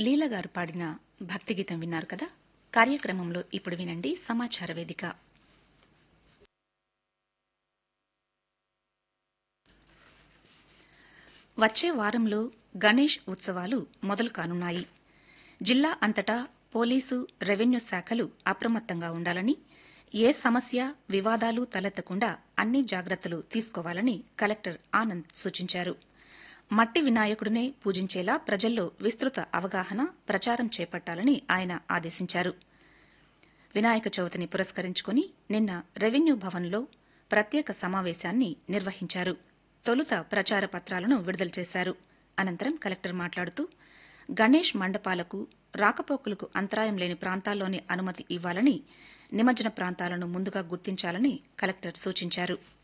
లీల గారు పాడిన భక్తి గీతం విన్నారు కదా కార్యక్రమంలో ఇప్పుడు వినండి సమాచార వేదిక వచ్చే వారంలో గణేష్ ఉత్సవాలు మొదలు కానున్నాయి జిల్లా అంతటా పోలీసు రెవెన్యూ శాఖలు అప్రమత్తంగా ఉండాలని ఏ సమస్య వివాదాలు తలెత్తకుండా అన్ని జాగ్రత్తలు తీసుకోవాలని కలెక్టర్ ఆనంద్ సూచించారు మట్టి వినాయకుడినే పూజించేలా ప్రజల్లో విస్తృత అవగాహన ప్రచారం చేపట్టాలని ఆయన ఆదేశించారు వినాయక చవితిని పురస్కరించుకుని నిన్న రెవెన్యూ భవన్లో ప్రత్యేక సమావేశాన్ని నిర్వహించారు తొలుత ప్రచార పత్రాలను విడుదల చేశారు అనంతరం కలెక్టర్ మాట్లాడుతూ గణేష్ మండపాలకు రాకపోకలకు అంతరాయం లేని ప్రాంతాల్లోనే అనుమతి ఇవ్వాలని నిమజ్జన ప్రాంతాలను ముందుగా గుర్తించాలని కలెక్టర్ సూచించారు